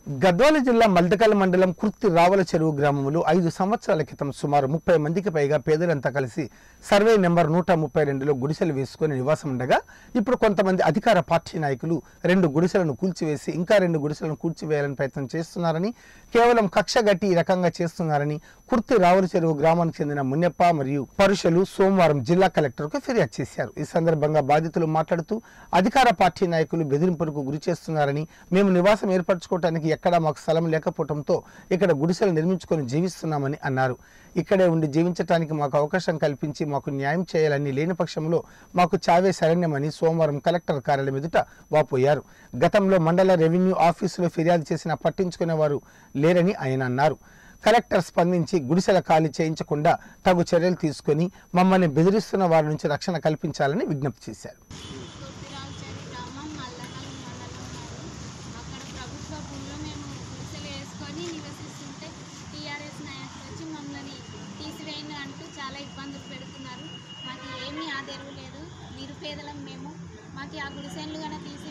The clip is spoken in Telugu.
గద్వాల జిల్లా మల్దకల్ మండలం కుర్తి రావల చెరువు గ్రామంలో ఐదు సంవత్సరాల క్రితం సుమారు ముప్పై మందికి పైగా పేదలంతా కలిసి సర్వే నెంబర్ నూట ముప్పై రెండులో గుడిసెలు వేసుకుని నివాసం ఉండగా ఇప్పుడు కొంతమంది అధికార పార్టీ నాయకులు రెండు గుడిసెలను కూల్చివేసి ఇంకా రెండు గుడిసెలను కూల్చివేయాలని ప్రయత్నం చేస్తున్నారని కేవలం కక్ష గట్టి ఈ రకంగా చేస్తున్నారని కుర్తి రావుల చెరువు గ్రామానికి చెందిన మున్నెప్ప మరియు పరుషులు సోమవారం జిల్లా కలెక్టర్కు ఫిర్యాదు చేశారు ఈ సందర్భంగా బాధితులు మాట్లాడుతూ అధికార పార్టీ నాయకులు బెదిరింపులకు గురి చేస్తున్నారని మేము నివాసం ఏర్పరచుకోవడానికి ఎక్కడా మాకు స్థలం లేకపోవడంతో ఇక్కడ గుడిసెలు నిర్మించుకొని జీవిస్తున్నామని అన్నారు ఇక్కడే ఉండి జీవించడానికి మాకు అవకాశం కల్పించి మాకు న్యాయం చేయాలని లేని పక్షంలో మాకు చావే శరణ్యమని సోమవారం కలెక్టర్ కార్యాలయం ఎదుట వాపోయారు గతంలో మండల రెవెన్యూ ఆఫీసులో ఫిర్యాదు చేసినా పట్టించుకునేవారు లేరని ఆయన అన్నారు కలెక్టర్ స్పందించి గుడిసెల ఖాళీ చేయించకుండా తగు చర్యలు తీసుకొని మమ్మల్ని బెదిరిస్తున్న వారి నుంచి రక్షణ కల్పించాలని విజ్ఞప్తి చేశారు కొట్టిరాల్చేరి గ్రామం మల్లకల్ మండలంలో అక్కడ ప్రభుత్వ భూమిలో మేము గుడిసెలు వేసుకొని నివసిస్తుంటే టీఆర్ఎస్ నాయకులు వచ్చి మమ్మల్ని తీసివేయండి అంటూ చాలా ఇబ్బందులు పెడుతున్నారు మాకు ఏమీ ఆదరవు లేదు నిరుపేదలం మేము మాకు ఆ గుడిసెలు కనుక తీసి